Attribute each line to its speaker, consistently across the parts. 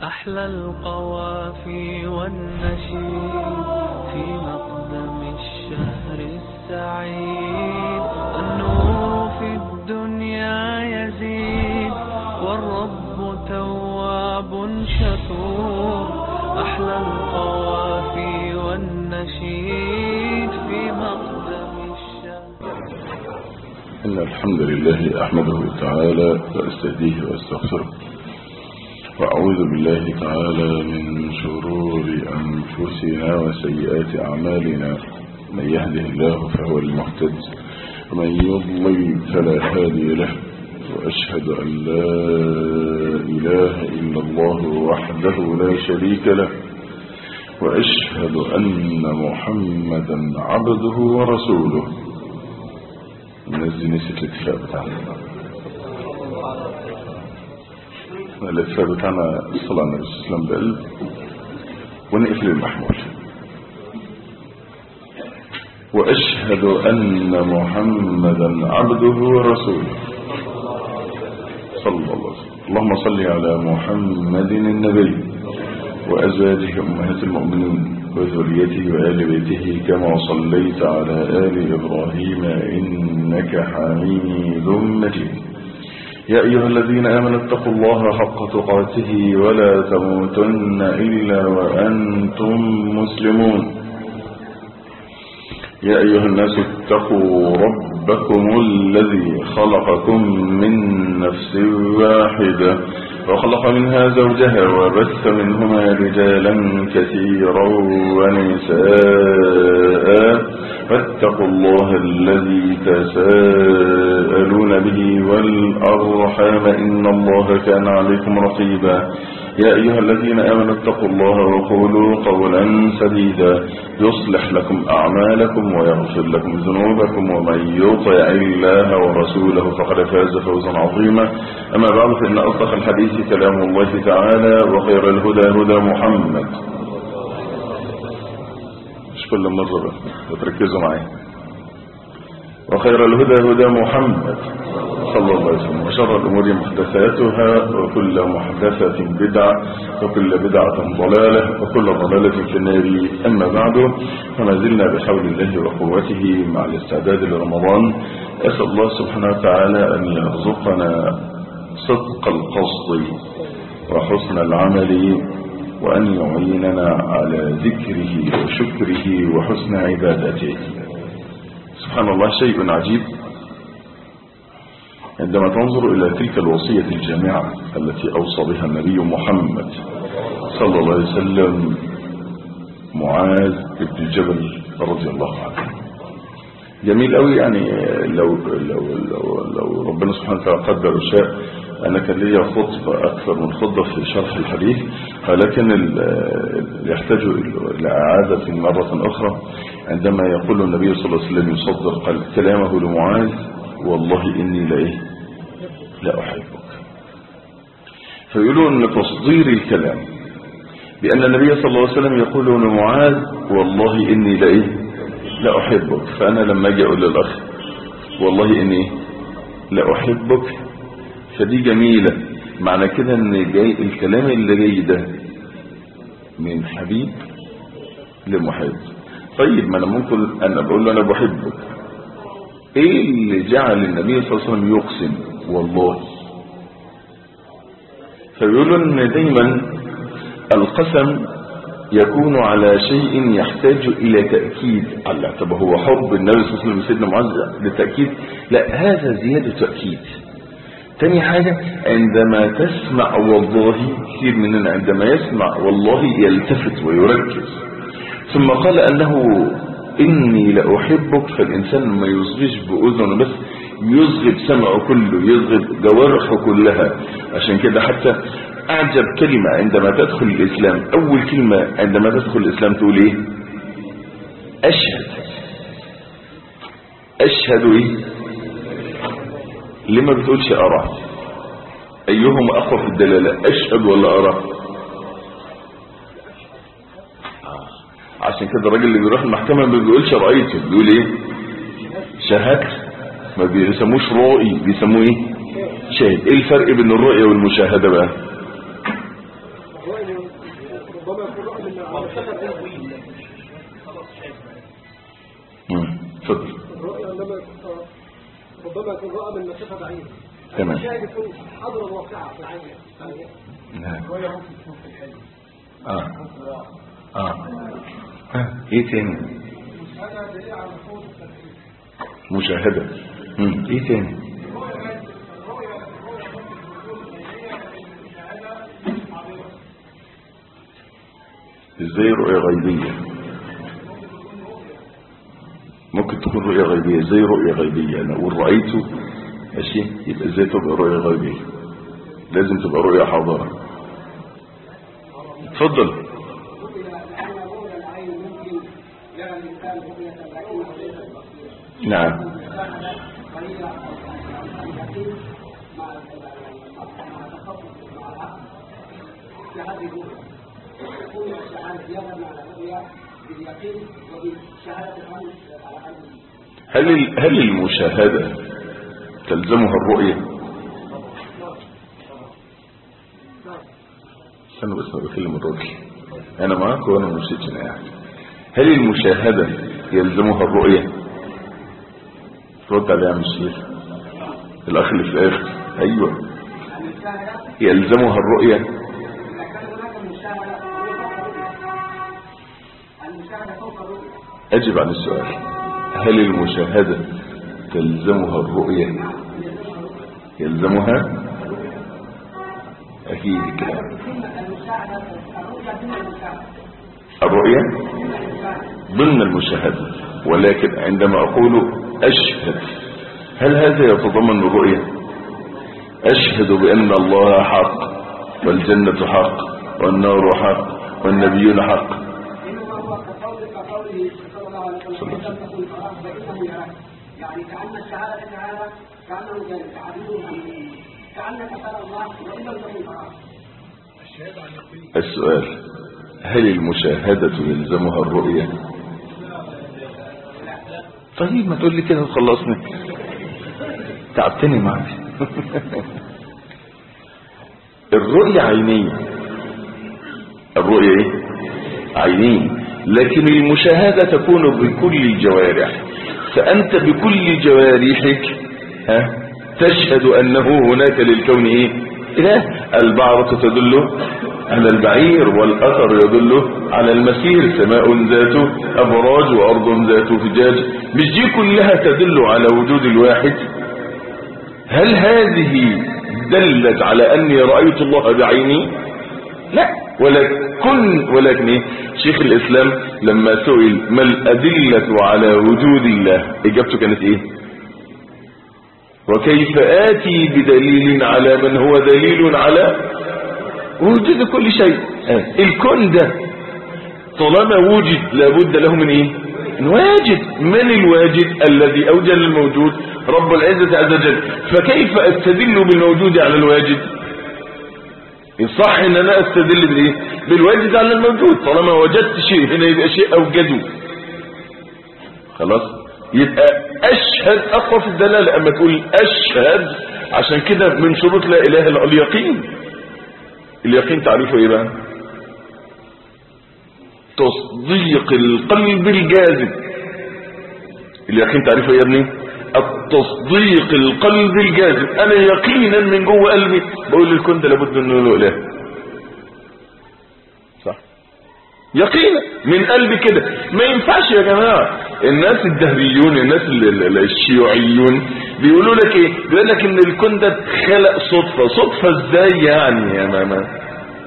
Speaker 1: أحلى القوافي والنشيد في مقدم الشهر السعيد النور في الدنيا يزيد والرب تواب شكور أحلى القوافي والنشيد في مقدم الشهر
Speaker 2: إن الحمد لله أحمده تعالى وأستهديه وأستغفره وأعوذ بالله تعالى من شرور أنفسنا وسيئات أعمالنا من يهده الله فهو المهتد ومن يضلل فلا هادي له وأشهد أن لا إله إلا الله وحده لا شريك له وأشهد أن محمدا عبده ورسوله نزل نسيت الاتفاق بتاعنا الاتفاق بتاعنا الصلاة على النبي صلى الله عليه وسلم بقلب ونقفل المحمول وأشهد أن محمدا عبده ورسوله صلى الله عليه وسلم اللهم صل على محمد النبي وأزواجه أمهات المؤمنين وذريته وآل بيته كما صليت على آل إبراهيم إنك حميد مجيد يا أيها الذين آمنوا اتقوا الله حق تقاته ولا تموتن إلا وأنتم مسلمون يا أيها الناس اتقوا ربكم الذي خلقكم من نفس واحدة وخلق منها زوجها وبث منهما رجالا كثيرا ونساء فاتقوا الله الذي تساءلون به والأرحام إن الله كان عليكم رقيبا يا أيها الذين آمنوا اتقوا الله وقولوا قولا سديدا يصلح لكم أعمالكم ويغفر لكم ذنوبكم ومن يطع الله ورسوله فقد فاز فوزا عظيما أما بعد فإن أصدق الحديث كلام الله تعالى وخير الهدى هدى محمد مش كل مرة بتركزوا معايا وخير الهدى هدى محمد صلى الله عليه وسلم وشر الأمور محدثاتها وكل محدثة بدعة وكل بدعة ضلالة وكل ضلالة في النار أما بعد فما زلنا بحول الله وقوته مع الاستعداد لرمضان أسأل الله سبحانه وتعالى أن يرزقنا صدق القصد وحسن العمل وأن يعيننا على ذكره وشكره وحسن عبادته سبحان الله شيء عجيب عندما تنظر إلى تلك الوصية الجامعة التي أوصى بها النبي محمد صلى الله عليه وسلم معاذ بن جبل رضي الله عنه جميل قوي يعني لو, لو, لو, لو ربنا سبحانه وتعالى قدر وشاء أنا كان لي خطبة أكثر من خطبة في شرح الحديث ولكن يحتاج إلى إعادة مرة أخرى عندما يقول النبي صلى الله عليه وسلم يصدر كلامه لمعاذ والله إني لإيه لا أحبك فيقولون أن تصدير الكلام بأن النبي صلى الله عليه وسلم يقول لمعاذ والله إني لإيه لا أحبك فأنا لما أجي أقول للأخ والله إني لا أحبك فدي جميلة معنى كده ان جاي الكلام اللي جاي ده من حبيب لمحب طيب ما انا ممكن انا بقول له انا بحبك ايه اللي جعل النبي صلى الله عليه وسلم يقسم والله فيقولوا ان دايما القسم يكون على شيء يحتاج الى تأكيد الله طب هو حب النبي صلى الله عليه وسلم سيدنا معاذ للتأكيد لا هذا زيادة تأكيد تاني حاجة عندما تسمع والله كثير مننا عندما يسمع والله يلتفت ويركز ثم قال أنه إني لأحبك فالإنسان ما يصغيش بأذنه بس يصغي بسمعه كله يصغي جوارحه كلها عشان كده حتى أعجب كلمة عندما تدخل الإسلام أول كلمة عندما تدخل الإسلام تقول إيه أشهد أشهد إيه ليه ما بتقولش أرى أيهما أقوى في الدلالة أشهد ولا أرى عشان كده الراجل اللي بيروح المحكمة ما بيقولش رأيته بيقول ايه شهدت ما بيسموش رائي بيسموه ايه شاهد ايه الفرق بين الرؤية والمشاهدة بقى
Speaker 3: ربما يكون رأي من المسافة بعيدة
Speaker 2: مم. اتفضل
Speaker 3: الرؤية عندما يكون- ربما يكون رأى من مسافة بعيدة
Speaker 2: تمام.
Speaker 3: الشاهد يكون حضرة واقعة في العين يعني
Speaker 2: نعم
Speaker 3: رؤية ممكن تكون في الحلم
Speaker 2: اه اه ها، ايه تاني
Speaker 3: هذا دليل على قوة التركيز
Speaker 2: مشاهدة مم. ايه تاني ازاي رؤية غيبية ممكن تكون رؤية غيبية ازاي رؤية غيبية انا اقول رأيته ماشي يبقى ازاي تبقى رؤية غيبية لازم تبقى رؤية حاضرة اتفضل نعم هل ال- هل المشاهدة تلزمها الرؤية استنى بس انا بكلم الراجل انا معاك وانا مشيتش انا يعني هل المشاهدة يلزمها الرؤية رد عليها يا عم الشيخ الاخ اللي في الاخر ايوه يلزمها الرؤية اجب عن السؤال هل المشاهدة تلزمها الرؤية يلزمها اكيد الكلام الرؤية ضمن المشاهدة ولكن عندما أقول أشهد هل هذا يتضمن الرؤية أشهد بأن الله حق والجنة حق والنار حق والنبيون حق
Speaker 3: يعني كأن الشهادة تعالى كأنه تعبير كأنك ترى الله وإن لم تكن تراه
Speaker 2: السؤال هل المشاهدة يلزمها الرؤية طيب ما تقول لي كده وخلصني تعبتني معك الرؤية عينية الرؤية ايه عينية لكن المشاهدة تكون بكل الجوارح فأنت بكل جوارحك ها تشهد أنه هناك للكون ايه إله البعرة تدل على البعير والأثر يدل على المسير سماء ذات أبراج وأرض ذات فجاج مش دي كلها تدل على وجود الواحد هل هذه دلت على أني رأيت الله بعيني لا ولكن ولكن إيه؟ شيخ الإسلام لما سئل ما الأدلة على وجود الله إجابته كانت إيه وكيف آتي بدليل على من هو دليل على وجود كل شيء آه. الكون ده طالما وجد لابد له من ايه من واجد من الواجد الذي اوجد الموجود رب العزة عز وجل فكيف استدل بالموجود على الواجد صح ان انا استدل بالايه بالواجد على الموجود طالما وجدت شيء هنا يبقى شيء اوجده خلاص يبقى اشهد اقوى في الدلاله اما تقول اشهد عشان كده من شروط لا اله الا اليقين اليقين تعريفه ايه بقى تصديق القلب الجازم اليقين تعريفه ايه يا ابني التصديق القلب الجازم انا يقينا من جوه قلبي بقول للكون ده لابد انه له اله صح يقينا من قلبي كده ما ينفعش يا جماعه الناس الدهريون الناس ال- ال- الشيوعيون بيقولوا لك ايه بيقول لك ان الكون ده اتخلق صدفه صدفه ازاي يعني يا ماما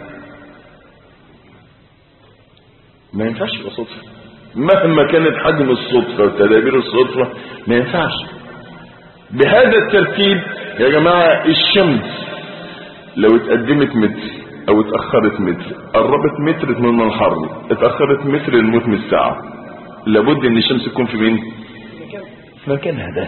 Speaker 2: ما ينفعش يبقى صدفه مهما كانت حجم الصدفه وتدابير الصدفه ما ينفعش بهذا الترتيب يا جماعه الشمس لو اتقدمت متر او اتأخرت متر قربت متر من الحر اتأخرت متر الموت من الساعة لابد ان الشمس تكون في مين في مكانها ده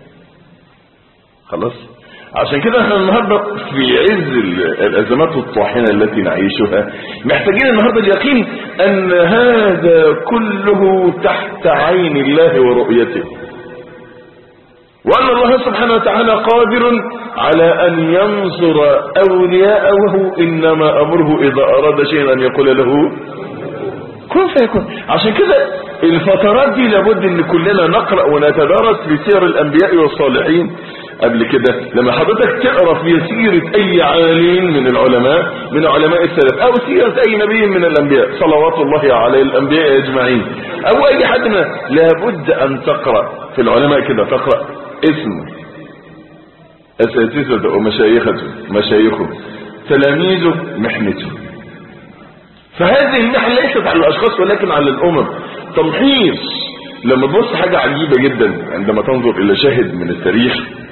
Speaker 2: خلاص عشان كده احنا النهاردة في عز ال- الازمات الطاحنة التي نعيشها محتاجين النهاردة اليقين ان هذا كله تحت عين الله ورؤيته وأن الله سبحانه وتعالى قادر على أن ينصر أولياءه إنما أمره إذا أراد شيئا أن يقول له كن فيكون عشان كده الفترات دي لابد ان كلنا نقرأ ونتدارس في سير الانبياء والصالحين قبل كده لما حضرتك تقرأ في سيرة اي عالم من العلماء من علماء السلف او سيرة اي نبي من الانبياء صلوات الله على الانبياء اجمعين او اي حد من لابد ان تقرأ في العلماء كده تقرأ اسم اساتذته ومشايخته مشايخه تلاميذه محنته فهذه المحن ليست على الاشخاص ولكن على الامم تمحيص لما تبص حاجة عجيبة جدا عندما تنظر الى شاهد من التاريخ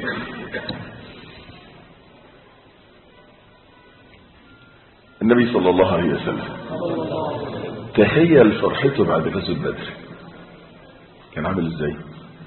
Speaker 2: النبي صلى الله عليه وسلم تخيل فرحته بعد غزوة بدر كان عامل ازاي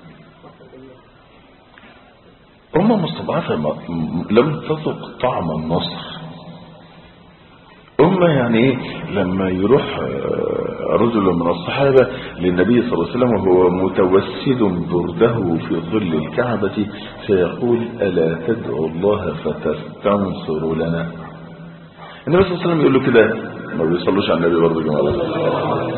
Speaker 2: أمة مستضعفة لم تذق طعم النصر أمة يعني إيه لما يروح رجل من الصحابة للنبي صلى الله عليه وسلم وهو متوسد برده في ظل الكعبة فيقول ألا تدعو الله فتستنصر لنا النبي صلى الله عليه وسلم يقول له كده ما بيصلوش على النبي برضه جماعة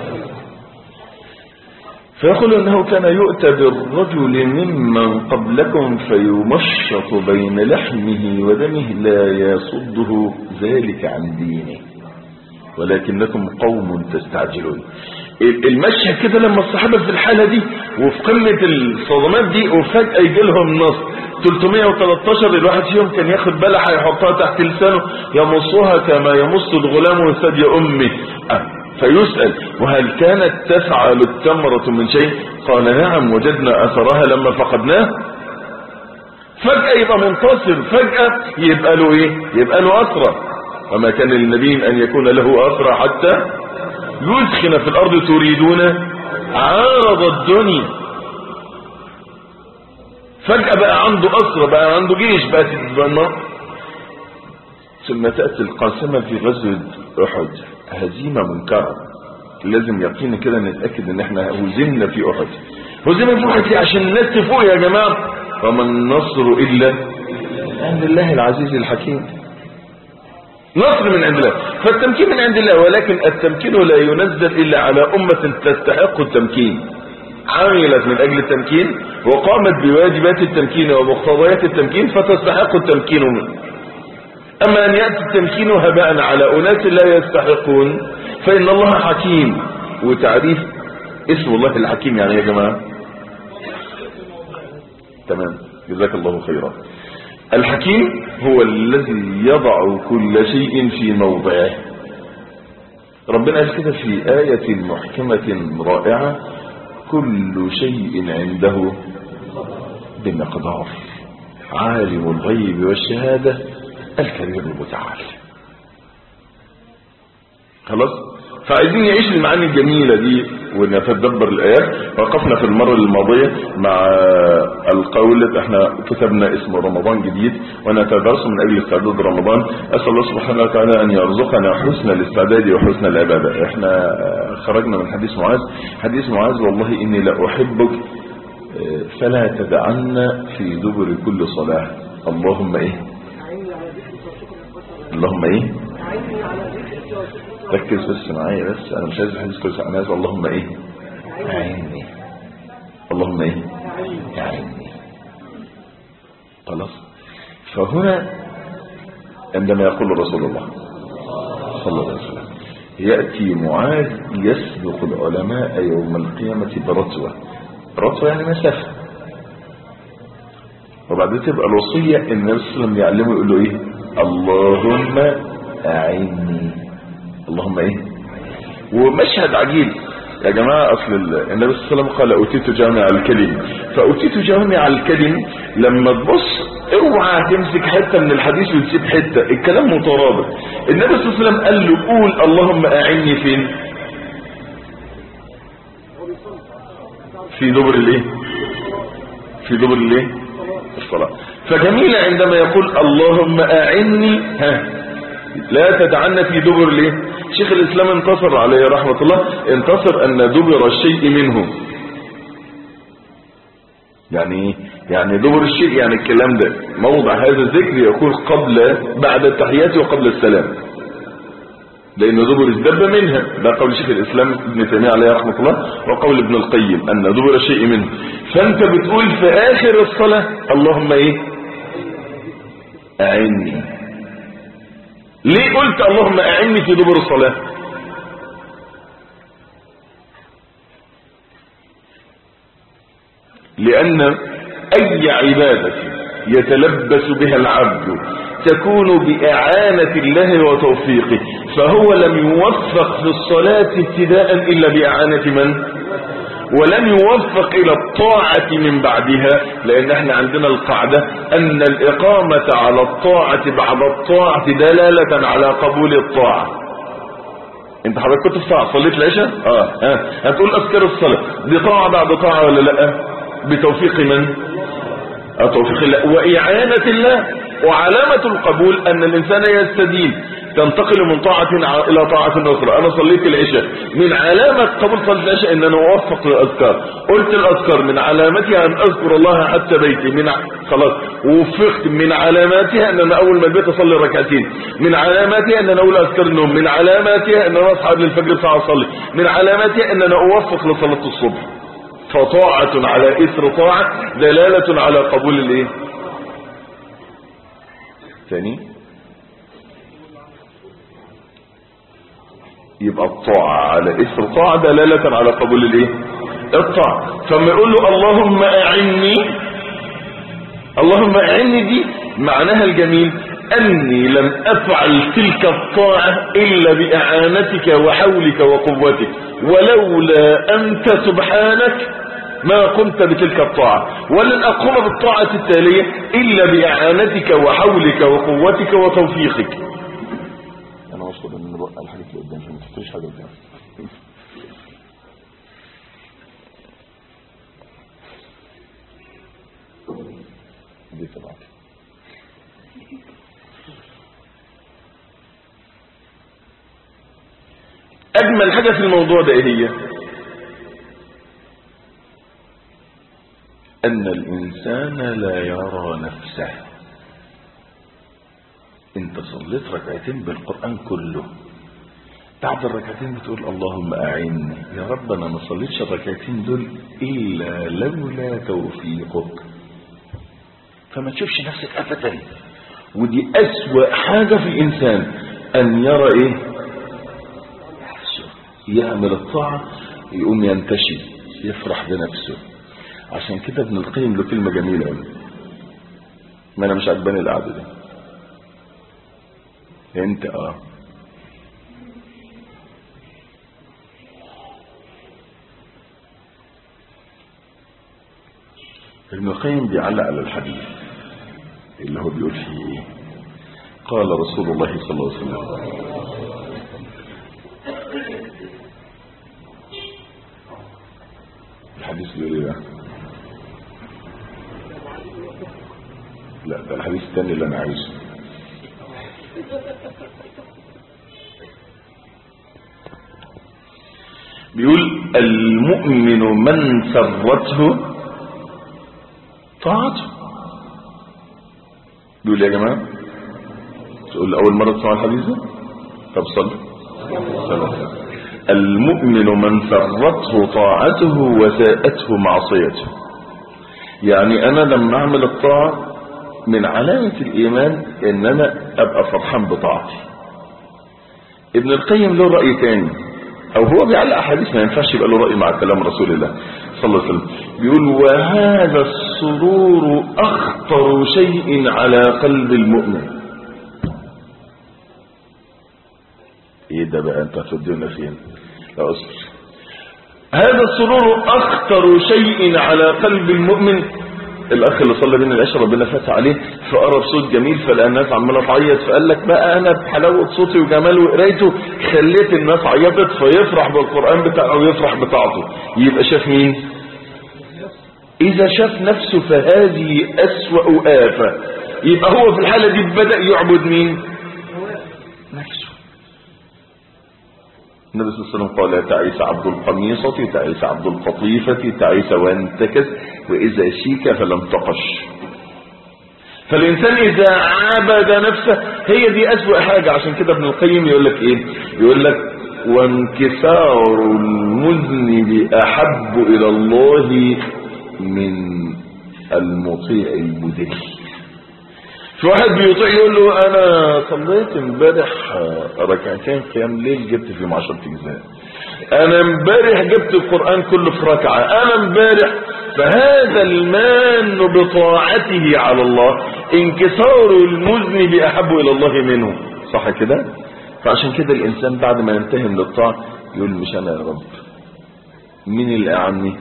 Speaker 2: فيقول انه كان يؤتى بالرجل ممن قبلكم فيمشط بين لحمه ودمه لا يصده ذلك عن دينه ولكنكم قوم تستعجلون المشهد كده لما الصحابة في الحالة دي وفي قمة الصدمات دي وفجأة يجي لهم نصر 313 الواحد فيهم كان ياخد بلحة يحطها تحت لسانه يمصها كما يمص الغلام ثدي امه أه فيسأل وهل كانت تفعل التمرة من شيء قال نعم وجدنا أثرها لما فقدناه فجأة يبقى منتصر فجأة يبقى له ايه يبقى له أسرى وما كان للنبي أن يكون له أسرى حتى يدخن في الأرض تريدون عارض الدنيا فجأة بقى عنده أسرى بقى عنده جيش بقى تتبنى ثم تأتي القاسمة في غزوة أحد هزيمة منكرة لازم يقين كده نتأكد ان احنا هزمنا في احد هزمنا في احد عشان الناس تفوق يا جماعة وما النصر الا عند الله العزيز الحكيم نصر من عند الله فالتمكين من عند الله ولكن التمكين لا ينزل الا على امة تستحق التمكين عملت من اجل التمكين وقامت بواجبات التمكين ومقتضيات التمكين فتستحق التمكين منه أما أن يأتي التمكين هباء على أناس لا يستحقون فإن الله حكيم وتعريف اسم الله الحكيم يعني يا جماعة تمام جزاك الله خيرا الحكيم هو الذي يضع كل شيء في موضعه ربنا قال كده في آية محكمة رائعة كل شيء عنده بمقدار عالم الغيب والشهادة الكبير المتعال خلاص فعايزين نعيش المعاني الجميلة دي ونتدبر الآيات وقفنا في المرة الماضية مع القول احنا كتبنا اسم رمضان جديد ونتدرس من أجل استعداد رمضان أسأل الله سبحانه وتعالى أن يرزقنا حسن الاستعداد وحسن العبادة احنا خرجنا من حديث معاذ حديث معاذ والله إني لا أحبك فلا تدعنا في دبر كل صلاة اللهم ايه اللهم ايه ركز بس معايا بس انا مش عايز احدث كل ساعه انا عايز اللهم ايه اعيني اللهم ايه اعيني خلاص فهنا عندما يقول رسول الله صلى الله عليه وسلم يأتي معاذ يسبق العلماء يوم القيامة برتوة رتوة يعني مسافة وبعدين تبقى الوصية ان النبي صلى الله عليه وسلم يعلمه يقول له ايه اللهم أعني اللهم ايه ومشهد عجيب يا جماعة اصل النبي صلى الله عليه وسلم قال اوتيت جامع الكلم فاوتيت جامع الكلم لما تبص اوعى تمسك حتة من الحديث وتسيب حتة الكلام مترابط النبي صلى الله عليه وسلم قال له قول اللهم اعني فين في دبر الايه في دبر الايه الصلاة فجميل عندما يقول اللهم أعني ها لا تدعنا في دبر ليه شيخ الإسلام انتصر عليه رحمة الله انتصر أن دبر الشيء منه يعني يعني دبر الشيء يعني الكلام ده موضع هذا الذكر يكون قبل بعد التحيات وقبل السلام لأن دبر الدب منها ده قول شيخ الإسلام ابن تيمية عليه رحمة الله وقول ابن القيم أن دبر الشيء منه فأنت بتقول في آخر الصلاة اللهم إيه أعني ليه قلت اللهم أعني في دبر الصلاة لأن أي عبادة يتلبس بها العبد تكون بإعانة الله وتوفيقه فهو لم يوفق في الصلاة ابتداء إلا بإعانة من؟ ولم يوفق إلى الطاعة من بعدها لأن احنا عندنا القاعدة أن الإقامة على الطاعة بعد الطاعة دلالة على قبول الطاعة انت حضرتك كنت في طاعة صليت العشاء اه اه هتقول اذكر الصلاة دي طاعة بعد طاعة ولا لا بتوفيق من اه توفيق الله وإعانة الله وعلامة القبول أن الإنسان يستدين تنتقل من طاعة إلى طاعة أخرى أنا صليت العشاء من علامة قبول صلاة العشاء أن أنا أوفق للأذكار قلت الأذكار من علامتها أن أذكر الله حتى بيتي من ع... خلاص وفقت من علاماتها أن أنا أول ما البيت أصلي ركعتين من علاماتها أن أنا أقول أذكار النوم من علاماتها أن أنا أصحى للفجر ساعة أصلي من علاماتها أن أنا أوفق لصلاة الصبح فطاعة على إثر طاعة دلالة على قبول الإيه ثاني يبقى الطاعة على إثر طاعة دلالة على قبول الإيه الطاعة فما يقول له اللهم أعني اللهم أعني دي معناها الجميل أني لم أفعل تلك الطاعة إلا بإعانتك وحولك وقوتك ولولا أنت سبحانك ما قمت بتلك الطاعة ولن أقوم بالطاعة التالية إلا بإعانتك وحولك وقوتك وتوفيقك أنا مشكلة أن نبقى الحاجات اللي قدام عشان ما تفترش حاجة قدام دي طبعا أجمل حاجة في الموضوع ده إيه هي أن الإنسان لا يرى نفسه أنت صليت ركعتين بالقرآن كله بعد الركعتين بتقول اللهم أعني يا رب أنا ما صليتش الركعتين دول إلا لولا توفيقك فما تشوفش نفسك أبدا ودي أسوأ حاجة في الإنسان أن يرى إيه يعمل الطاعة يقوم ينتشي يفرح بنفسه عشان كده ابن القيم له كلمة جميلة قوي ما انا مش عجباني القعدة دي انت اه ابن القيم بيعلق على الحديث اللي هو بيقول فيه ايه قال رسول الله صلى الله عليه وسلم الحديث بيقول ايه بقى لا ده الحديث الثاني اللي انا عايزه بيقول المؤمن من سرته طاعته بيقول يا جماعة تقول أول مرة تسمع الحديث ده طب صل صل المؤمن من سرته طاعته وساءته معصيته يعني أنا لما أعمل الطاعة من علامة الإيمان إن أنا أبقى فرحان بطاعتي ابن القيم له رأي تاني أو هو بيعلق أحاديث ما ينفعش يبقى له رأي مع كلام رسول الله صلى الله عليه وسلم بيقول وهذا السرور أخطر شيء على قلب المؤمن ايه ده بقى انت هتودينا فين لا اصبر هذا السرور اخطر شيء على قلب المؤمن الاخ اللي صلى بين العشاء ربنا فتح عليه فقرا بصوت جميل فلقى الناس عماله تعيط فقال لك بقى انا بحلاوه صوتي وجمال وقرايته خليت الناس عيطت فيفرح بالقران بتاعه ويفرح بطاعته يبقى شاف مين اذا شاف نفسه فهذه اسوا افه يبقى هو في الحاله دي بدا يعبد مين نفسه النبي صلى الله عليه وسلم قال تعيس عبد القميصة تعيس عبد القطيفة تعيس وانتكس وإذا شيك فلم تقش فالإنسان إذا عبد نفسه هي دي أسوأ حاجة عشان كده ابن القيم يقول لك إيه يقول لك وانكسار المذنب أحب إلى الله من المطيع المذل في واحد بيطيع يقول له انا صليت امبارح ركعتين قيام ليل جبت فيهم 10 اجزاء انا امبارح جبت القران كله في ركعه انا امبارح فهذا المان بطاعته على الله انكسار المذنب احب الى الله منه صح كده فعشان كده الانسان بعد ما ينتهي من الطاعه يقول مش انا يا رب مين اللي اعني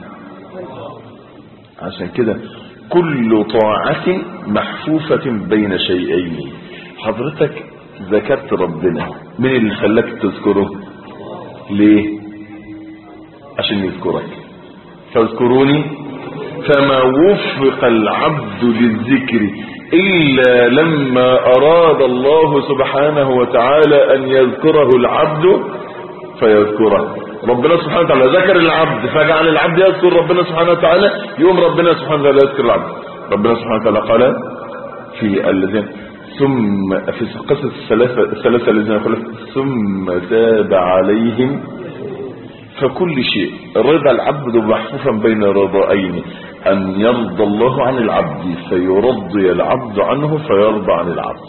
Speaker 2: عشان كده كل طاعة محفوفة بين شيئين حضرتك ذكرت ربنا مين اللي خلاك تذكره ليه عشان يذكرك فاذكروني فما وفق العبد للذكر إلا لما أراد الله سبحانه وتعالى أن يذكره العبد فيذكره ربنا سبحانه وتعالى ذكر العبد فجعل العبد يذكر ربنا سبحانه وتعالى يوم ربنا سبحانه وتعالى يذكر العبد ربنا سبحانه وتعالى قال في الذين ثم في قصة الثلاثة الثلاثة الذين قال ثم تاب عليهم فكل شيء رضا العبد محفوفا بين رضائين أن يرضى الله عن العبد فيرضي العبد عنه فيرضى عن العبد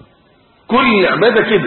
Speaker 2: كل عبادة كده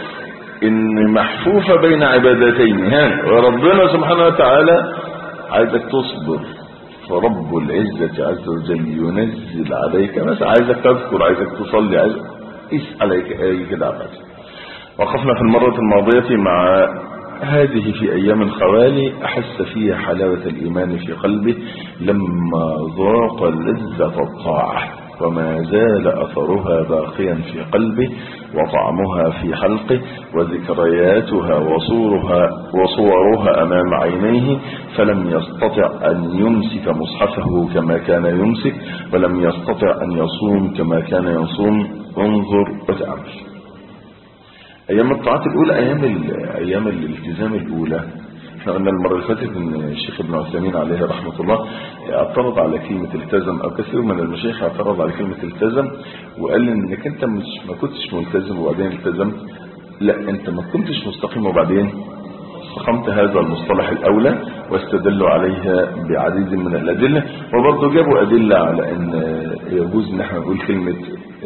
Speaker 2: ان محفوفة بين عبادتين ها وربنا سبحانه وتعالى عايزك تصبر فرب العزة عز وجل ينزل عليك مثلا عايزك تذكر عايزك تصلي عايزك قيس عليك اي كده عبادة وقفنا في المرة الماضية مع هذه في أيام خوالي أحس فيها حلاوة الإيمان في قلبه لما ذاق لذة الطاعة وما زال أثرها باقيا في قلبه وطعمها في حلقه وذكرياتها وصورها, وصورها أمام عينيه فلم يستطع أن يمسك مصحفه كما كان يمسك ولم يستطع أن يصوم كما كان يصوم انظر وتأمل أيام الطاعات الأولى أيام, أيام الالتزام الأولى احنا قلنا المرة اللي فاتت ان الشيخ ابن عثيمين عليه رحمة الله اعترض على كلمة التزم او كثير من المشايخ اعترض على كلمة التزم وقال انك انت مش ما كنتش ملتزم وبعدين التزمت لا انت ما كنتش مستقيم وبعدين استقمت هذا المصطلح الاولى واستدلوا عليها بعديد من الادلة وبرضه جابوا ادلة على ان يجوز ان احنا نقول كلمة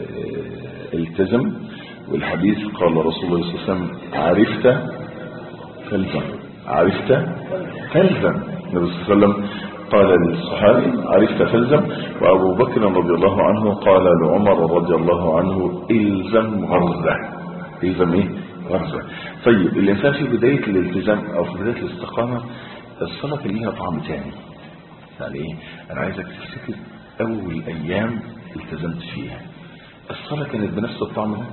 Speaker 2: التزم والحديث قال رسول الله صلى الله عليه وسلم عرفت فالزم عرفت فالزم النبي صلى الله عليه وسلم قال للصحابي عرفت فالزم وابو بكر رضي الله عنه قال لعمر رضي الله عنه الزم غرزة الزم ايه غرزة طيب الانسان في بداية الالتزام او في بداية الاستقامة الصلاة كان ليها طعم تاني يعني ايه انا عايزك تفتكر اول ايام التزمت فيها الصلاة كانت بنفس الطعم ده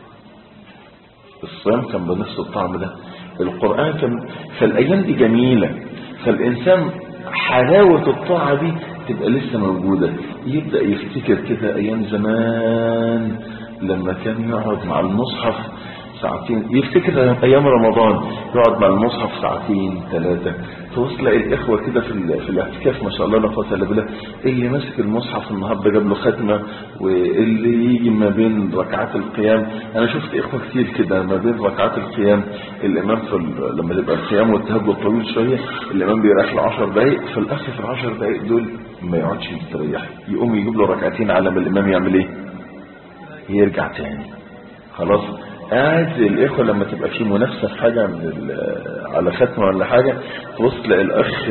Speaker 2: الصيام كان بنفس الطعم ده القرآن كان فالأيام دي جميلة فالإنسان حلاوة الطاعة دي تبقى لسه موجودة يبدأ يفتكر كده أيام زمان لما كان يقعد مع المصحف ساعتين يفتكر أيام رمضان يقعد مع المصحف ساعتين ثلاثة توصل الإخوة كده في, في الاعتكاف ما شاء الله لا قوه الا بالله اللي ماسك المصحف النهارده جاب له ختمة واللي يجي ما بين ركعات القيام أنا شفت إخوة كتير كده ما بين ركعات القيام الإمام في لما تبقى القيام والتهجد طويل شوية الإمام بيريح له 10 دقايق فالأخ في العشر دقايق دول ما يقعدش يستريح يقوم يجيب له ركعتين على ما الإمام يعمل إيه؟ يرجع تاني خلاص قاعد الاخوه لما تبقى في منافسه في حاجه من على ختمه ولا حاجه تبص تلاقي الاخ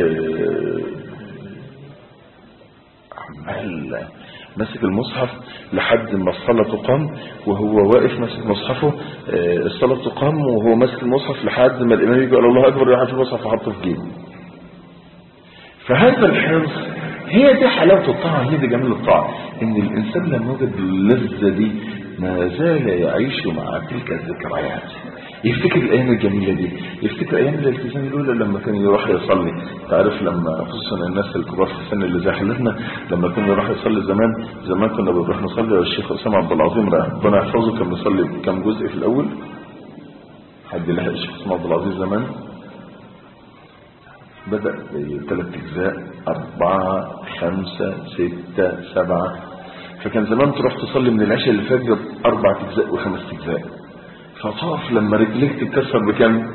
Speaker 2: عمال ماسك المصحف لحد ما الصلاه تقام وهو واقف ماسك مصحفه الصلاه تقام وهو ماسك المصحف لحد ما الامام يجي الله اكبر يروح في المصحف وحطه في جيبه فهذا الحرص هي دي حلاوه الطاعه هي دي جمال الطاعه ان الانسان لما وجد اللذه دي ما زال يعيش مع تلك الذكريات يفتكر الايام الجميله دي يفتكر ايام الالتزام الاولى لما كان يروح يصلي تعرف لما خصوصا الناس الكبار في السن اللي زي حالتنا لما كنا نروح يصلي زمان زمان كنا بنروح نصلي والشيخ اسامه عبد العظيم ربنا يحفظه كان بيصلي كم جزء في الاول حد لها الشيخ اسامه عبد العزيز زمان بدأ بثلاث أجزاء أربعة خمسة ستة سبعة فكان زمان تروح تصلي من العشاء للفجر أربعة أجزاء وخمس أجزاء فطاف لما رجليك تتكسر بكم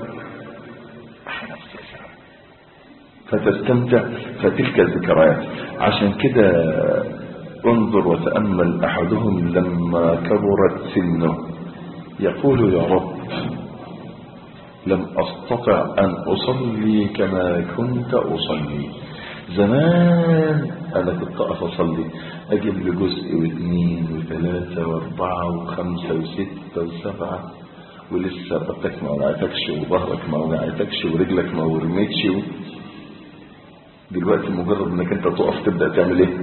Speaker 2: فتستمتع فتلك الذكريات عشان كده انظر وتأمل أحدهم لما كبرت سنه يقول يا رب لم أستطع أن أصلي كما كنت أصلي زمان أنا كنت أقف أصلي أجيب لي جزء واثنين وثلاثة وأربعة وخمسة وستة وسبعة ولسه رقبتك ما وقعتكش وظهرك ما وقعتكش ورجلك ما ورمتش و... دلوقتي مجرد انك انت تقف تبدأ تعمل ايه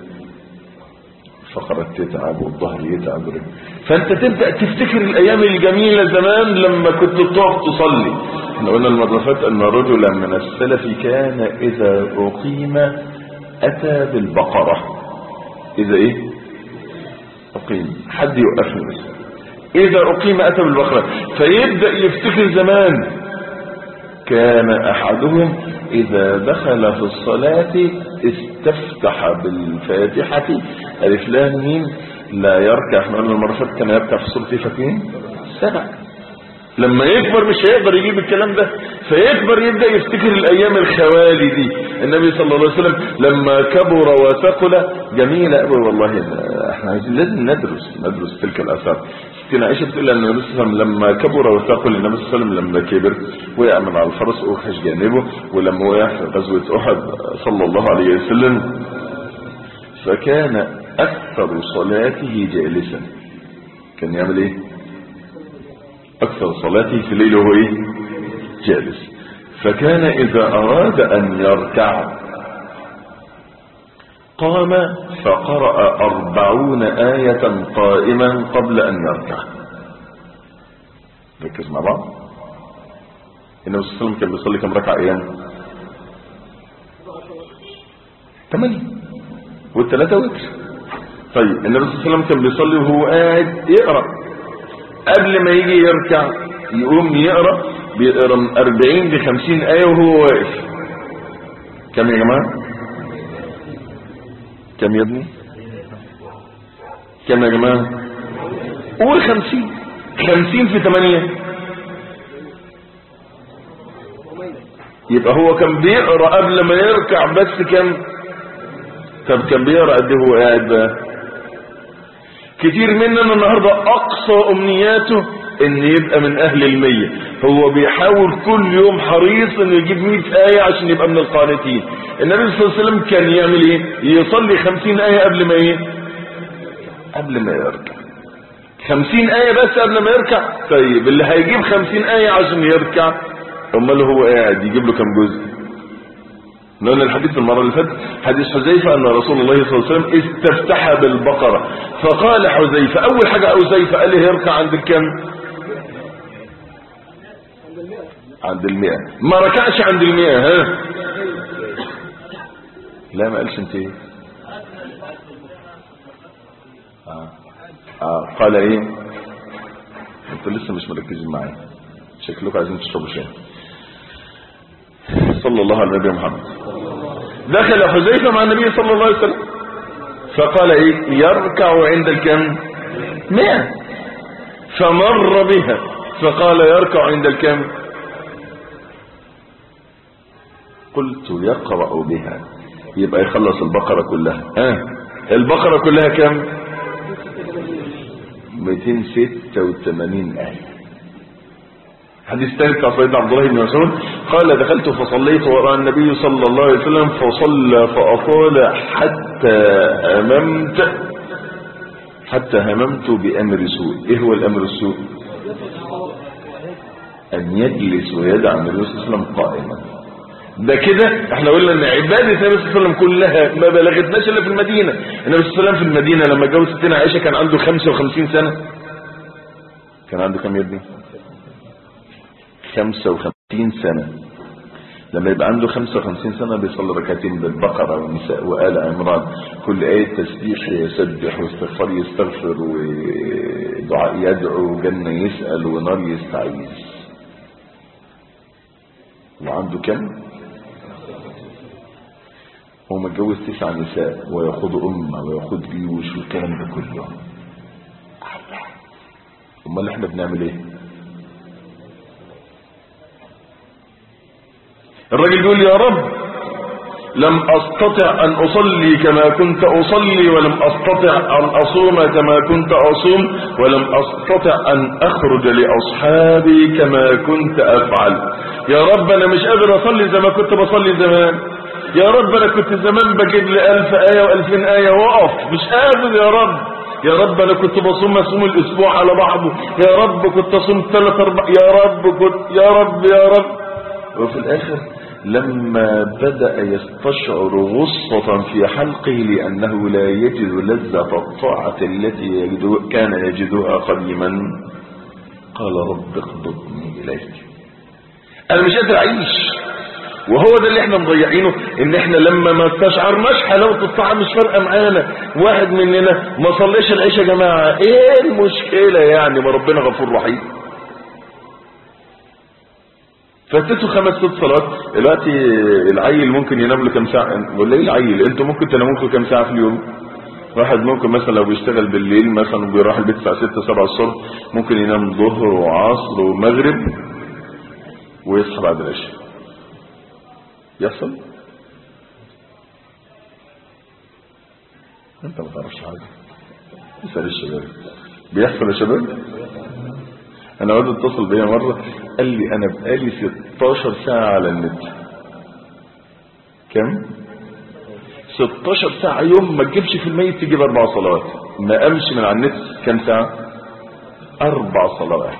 Speaker 2: فقرك تتعب والظهر يتعب ورجل. فانت تبدأ تفتكر الايام الجميلة زمان لما كنت تقف تصلي احنا قلنا المدرسات ان رجلا من السلف كان اذا اقيم اتى بالبقرة اذا ايه اقيم حد يوقفني بس اذا اقيم اتى بالبقرة فيبدأ يفتكر زمان كان احدهم اذا دخل في الصلاة استفتح بالفاتحة الف لام ميم لا يركع احنا قلنا المرة فاتت كان يركع في سورة فاكرين سبع لما يكبر مش هيقدر يجيب الكلام ده فيكبر يبدأ يفتكر الايام الخوالي دي النبي صلى الله عليه وسلم لما كبر وثقل جميلة قوي والله احنا عايزين لازم ندرس ندرس تلك الاثار ستنا عائشة بتقول ان النبي صلى الله عليه وسلم لما كبر وثقل النبي صلى الله عليه وسلم لما كبر وقع من على الفرس اوحش جانبه ولما وقع في غزوة احد صلى الله عليه وسلم فكان اكثر صلاته جالسا كان يعمل ايه اكثر صلاته في الليل هو ايه جالس فكان اذا اراد ان يركع قام فقرأ أربعون آية قائما قبل أن يركع ركز مع بعض النبي صلى الله عليه وسلم كان بيصلي كم ركعة أيام ثمانية والثلاثة وتر طيب النبي صلى الله عليه وسلم كان بيصلي وهو قاعد يقرأ قبل ما يجي يركع يقوم يقرأ بيقرأ من 40 ل 50 آية وهو واقف كم يا جماعة كم يا ابني كم يا جماعة قول خمسين خمسين في ثمانية يبقى هو كان بيقرأ قبل ما يركع بس كم طب كان بيقرأ قد هو قاعد بقى كتير مننا النهاردة اقصى امنياته ان يبقى من اهل المية هو بيحاول كل يوم حريص انه يجيب مئة اية عشان يبقى من القانتين النبي صلى الله عليه وسلم كان يعمل ايه يصلي خمسين اية قبل ما ايه قبل ما يركع خمسين اية بس قبل ما يركع طيب اللي هيجيب خمسين اية عشان يركع امال هو قاعد يجيب له كم جزء نقول الحديث المرة اللي فاتت حديث حذيفة أن رسول الله صلى الله عليه وسلم استفتح بالبقرة فقال حذيفة أول حاجة حذيفة قال لي يركع عند الكم عند المئة ما ركعش عند المئة ها لا ما قالش انت ايه آه. آه. قال ايه انتوا لسه مش مركزين معايا شكلكم عايزين تشربوا شاي صلى الله على النبي محمد دخل حذيفة مع النبي صلى الله عليه وسلم فقال ايه يركع عند الكم مئة فمر بها فقال يركع عند الكم قلت يقرأ بها يبقى يخلص البقرة كلها ها البقرة كلها كم 286 آية حديث ثاني بتاع سيدنا عبد الله بن مسعود قال دخلت فصليت وراء النبي صلى الله عليه وسلم فصلى فأطال حتى هممت حتى هممت بأمر سوء ايه هو الأمر السوء أن يجلس ويدع النبي صلى الله عليه وسلم قائما ده كده احنا قلنا ان عبادة النبي صلى الله عليه وسلم كلها ما بلغتناش الا في المدينة النبي صلى الله عليه وسلم في المدينة لما جوز ستنا عائشة كان عنده 55 سنة كان عنده كم يا ابني 55 سنة لما يبقى عنده 55 سنة بيصلي ركعتين بالبقرة والنساء وآل عمران كل آية تسبيح يسبح واستغفار يستغفر ودعاء يدعو وجنة يسأل ونار يستعيذ وعنده كم هو متجوز تسع نساء وياخد أمة وياخد جيوش والكلام ده كله امال احنا بنعمل ايه الراجل بيقول يا رب لم استطع ان اصلي كما كنت اصلي ولم استطع ان اصوم كما كنت اصوم ولم استطع ان اخرج لاصحابي كما كنت افعل يا رب انا مش قادر اصلي زي ما كنت بصلي زمان يا رب انا كنت زمان بجيب لي الف ايه والفين ايه واقف مش قادر يا رب يا رب انا كنت بصوم اصوم الاسبوع على بعضه يا رب كنت اصوم ثلاث اربع يا رب كنت يا رب يا رب وفي الاخر لما بدأ يستشعر غصة في حلقه لأنه لا يجد لذة الطاعة التي يجد كان يجدها قديما قال رب اقبضني إليك أنا مش قادر أعيش وهو ده اللي احنا مضيعينه ان احنا لما ما استشعرناش حلاوه الطاعه مش فارقه معانا واحد مننا ما صليش العشاء يا جماعه ايه المشكله يعني ما ربنا غفور رحيم فاتته خمس ست صلاه دلوقتي العيل ممكن ينام له كام ساعه ولا ايه العيل انتوا ممكن تناموا لكم كام ساعه في اليوم واحد ممكن مثلا لو بيشتغل بالليل مثلا بيروح البيت الساعه 6 7 الصبح ممكن ينام ظهر وعصر ومغرب ويصحى بعد العشاء يحصل انت ما تعرفش حاجه اسال الشباب بيحصل يا شباب انا واد اتصل بيا مره قال لي انا بقالي 16 ساعه على النت كم 16 ساعه يوم ما تجيبش في الميت تجيب اربع صلوات ما قامش من على النت كم ساعه اربع صلوات